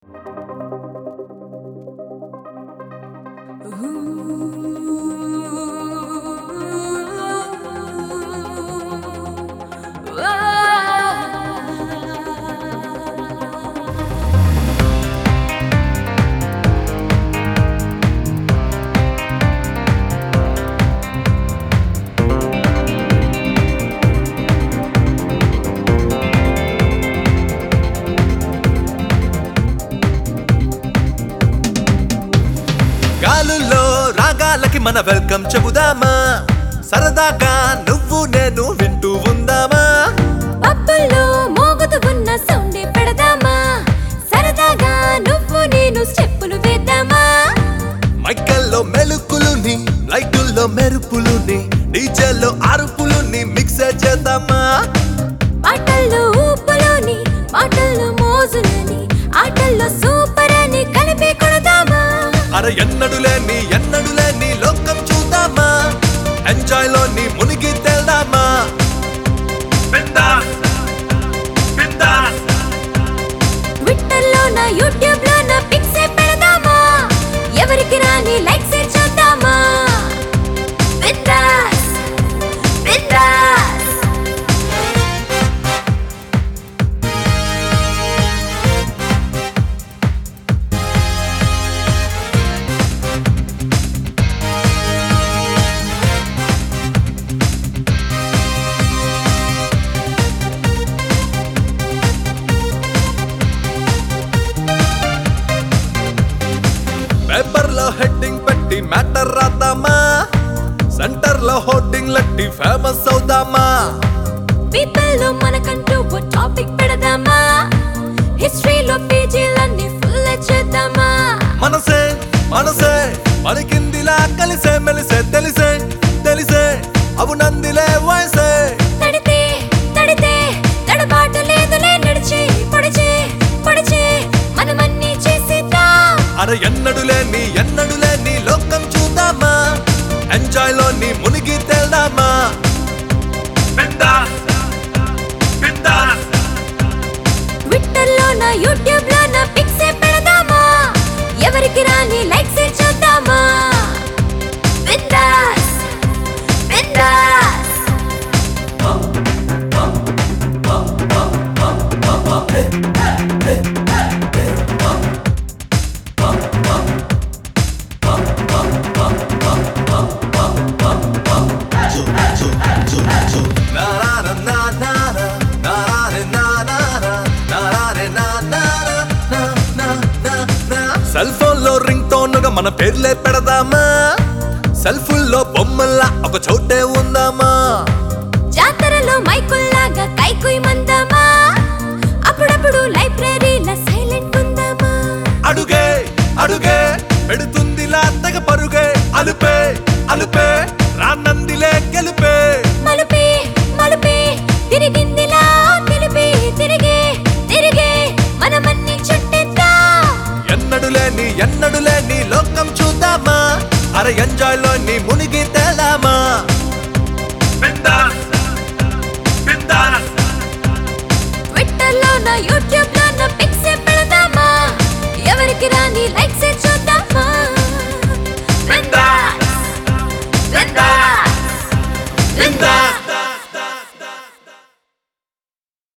గాలుల్లో రాగాలకి మన వెల్కమ్ చెబుదామా సరదాగా నువ్వు నేను వింటూ ఉందామా పబ్బుల్లో మోగుతూ ఉన్న సౌండే పెడదామా సరదాగా నువ్వు నేను స్టెప్పులు వేద్దామా మైకల్లో మెలుకులుని లైటుల్లో మెరుపులుని డీజేల్లో అరుపులుని మిక్స్ చేద్దామా పాటల్లో ఊపులోని మాటల్లో మోజులని ఆటల్లో సూపర్ అని కలిపి కొడదామా అర ఎన్నడు లేని ఎన్నడు లేని లోకం చూద్దామా ఎంజాయ్ లోని మునిగి తేల్దామా బిందాస్ బిందాస్ ట్విట్టర్ నా యూట్యూబ్ లో నా పిక్సే పెడదామా ఎవరికి రాని లైక్స్ చేద్దామా బిందాస్ బిందాస్ పేపర్ లో హెడ్డింగ్ పెట్టి మ్యాటర్ రాద్దామా సెంటర్ లో హోర్డింగ్ లట్టి ఫేమస్ అవుదామా పీపుల్ లో మనకంటూ ఓ టాపిక్ పెడదామా హిస్టరీలో పేజీలన్నీ ఫుల్ చేద్దామా మనసే మనసే పలికిందిలా కలిసే మెలిసే తెలిసే తెలిసే అవునందిలే వయసే తడితే తడితే తడబాటు లేదులే నడిచి పొడిచే పొడిచే మనమన్నీ చేసేద్దాం అర ఎన్నడు లేని ఎన్నడు లేని లోకం చూద్దామా ఎంజాయ్ లోని మునిగి తేల్దామా బిందాస్ బిందాస్ ట్విట్టర్ లో నా యూట్యూబ్ లో నా పిక్సే పెడదామా ఎవరికి రాని లైక్స్ చేద్దామా బిందాస్ బిందాస్ సెల్ ఫోన్ లో రింగ్ టోన్ గా మన పేర్లే పెడదామా సెల్ఫుల్లో బొమ్మల్లా ఒక చోటే ఉందామా జాతరలో మైకుల్లాగా కైకుయ్ మందామా అప్పుడప్పుడు లైబ్రరీల సైలెంట్ ఉందామా అడుగే అడుగే పెడుతుందిలా తెగ పరుగే అలుపే అలుపే రానందిలే గెలుపే మలుపే మలుపే తిరిగిందిలా తిరిపి తిరిగే తిరిగే మనమన్ని చుట్టేద్దాం ఎన్నడు లేని ఎన్నడు లేని లోకం చూద్దామా అర ఎంజాయ్ లోని మునిగి తేలామా బిందాస్ బిందాస్ ట్విట్టర్ లో నా యూట్యూబ్